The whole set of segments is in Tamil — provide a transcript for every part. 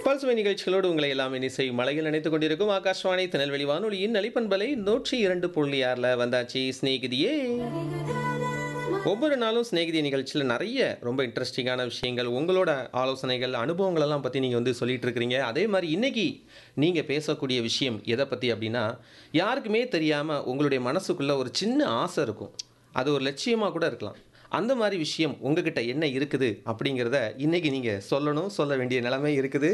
பல்சுவை நிகழ்ச்சிகளோடு உங்களை எல்லாம் இசை மலையில் நினைத்துக் கொண்டிருக்கும் ஆகாஷ்வாணி திருநெல்வேலி வானொலியின் நலிப்பண்பலை நூற்றி இரண்டு புள்ளி ஆறில் வந்தாச்சு ஸ்நேகிதியே ஒவ்வொரு நாளும் ஸ்நேகிதி நிகழ்ச்சியில் நிறைய ரொம்ப இன்ட்ரெஸ்டிங்கான விஷயங்கள் உங்களோட ஆலோசனைகள் அனுபவங்கள் எல்லாம் பற்றி நீங்கள் வந்து சொல்லிட்டு இருக்கிறீங்க அதே மாதிரி இன்னைக்கு நீங்கள் பேசக்கூடிய விஷயம் எதை பற்றி அப்படின்னா யாருக்குமே தெரியாமல் உங்களுடைய மனசுக்குள்ள ஒரு சின்ன ஆசை இருக்கும் அது ஒரு லட்சியமாக கூட இருக்கலாம் அந்த மாதிரி விஷயம் உங்ககிட்ட என்ன இருக்குது அப்படிங்கிறத இன்னைக்கு நீங்கள் சொல்லணும் சொல்ல வேண்டிய நிலைமை இருக்குது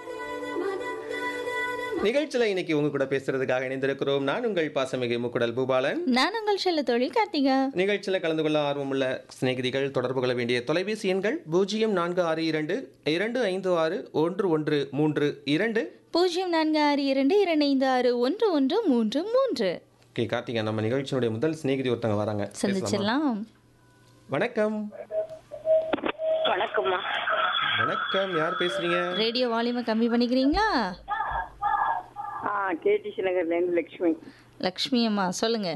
நிகழ்ச்சியில் இன்னைக்கு உங்க கூட பேசுறதுக்காக இணைந்திருக்கிறோம் நான் உங்கள் பாசமிகு முக்குடல் பூபாலன் நான் உங்கள் செல்ல தொழில் கார்த்திகா நிகழ்ச்சியில் கலந்து கொள்ள ஆர்வமுள்ள சிநேகிதிகள் தொடர்பு கொள்ள வேண்டிய தொலைபேசி எண்கள் பூஜ்ஜியம் நான்கு ஆறு இரண்டு இரண்டு ஐந்து ஆறு ஒன்று ஒன்று மூன்று இரண்டு பூஜ்ஜியம் நான்கு ஆறு இரண்டு இரண்டு ஐந்து ஆறு ஒன்று ஒன்று மூன்று மூன்று ஓகே கார்த்திகா நம்ம நிகழ்ச்சியினுடைய முதல் சிநேகிதி ஒருத்தங்க வராங்க பேசலாமா? சந்திச்சிடலாம் வணக்கம் வணக்கம்மா வணக்கம் யார் பேசுறீங்க ரேடியோ வால்யூமை கம்மி பண்ணிக்கிறீங்களா ஆ கேடிசி நகர்லேருந்து லக்ஷ்மி லக்ஷ்மி அம்மா சொல்லுங்க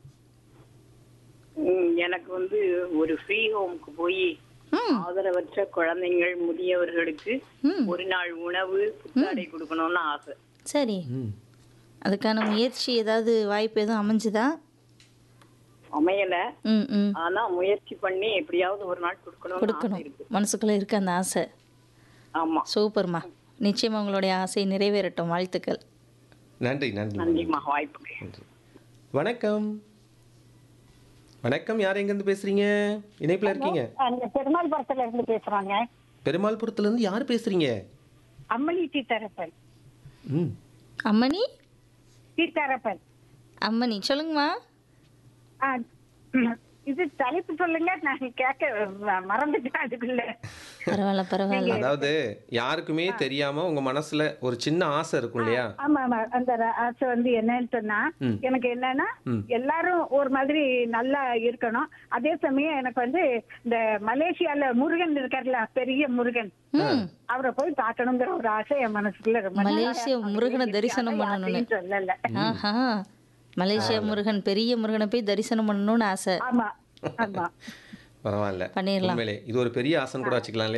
ம், எனக்கு வந்து ஒரு ஃப்ரீ ஹோம்க்கு போய் ம் ஆதரவற்ற குழந்தைகள் முதியவர்களுக்கு ம் ஒரு நாள் உணவு புத்தாடை கொடுக்கணும்னு ஆசை சரி ம் அதுக்கான முயற்சி ஏதாவது வாய்ப்பு எதுவும் அமைஞ்சுதா அமையல ம் ம் ஆனா முயற்சி பண்ணி எப்படியாவது ஒரு நாள் கொடுக்கணும்னு ஆசை கொடுக்கணும் இருக்கு மனசுக்குள்ளே இருக்கு அந்த ஆசை ஆமா சூப்பர்மா நிச்சயமா உங்களுடைய ஆசை நிறைவேறட்டும் வாழ்த்துக்கள் நன்றி நன்றி நன்றிம்மா வாய்ப்புக்கு நன்றி வணக்கம் வணக்கம் யார் எங்கேருந்து பேசுறீங்க இணைப்பில் இருக்கீங்க அந்த பெருமாள்புரத்துல இருந்து பேசுறாங்க பெருமாள்புரத்துலேருந்து யார் பேசுறீங்க அம்மணி சீத்தாரப்பன் ம் அம்மணி சீத்தாரப்பன் அம்மணி சொல்லுங்கம்மா ஆ, இது தலைப்பு சொல்லுங்க நான் கேட்க மறந்துட்டேன் அதுக்குள்ள பரவாயில்ல பரவாயில்ல அதாவது யாருக்குமே தெரியாம உங்க மனசுல ஒரு சின்ன ஆசை இருக்கும் இல்லையா ஆமா ஆமா அந்த ர- ஆசை வந்து என்னன்னு சொன்னா ம். எனக்கு என்னன்னா ம். எல்லாரும் ஒரு மாதிரி நல்லா இருக்கணும் அதே சமயம் எனக்கு வந்து இந்த மலேசியால முருகன் இருக்கார்ல பெரிய முருகன் ம் அவரை போய் பார்க்கணுங்கிற ஒரு ஆசை என் மனசுக்குள்ள ரொம்ப நாளா மலேசியா முருகனை தரிசனம் ஆனா பண்ணணும்னு. யார்கிட்டயும் சொல்லல ஆஹா மலேசியா முருகன் பெரிய முருகனை போய் தரிசனம் பண்ணணும்னு ஆசை ஆமா ஆமா பரவாயில்ல பண்ணிடலாம் உண்மையிலே இது ஒரு பெரிய ஆசைன்னு கூட வச்சுக்கலாம் இல்லையா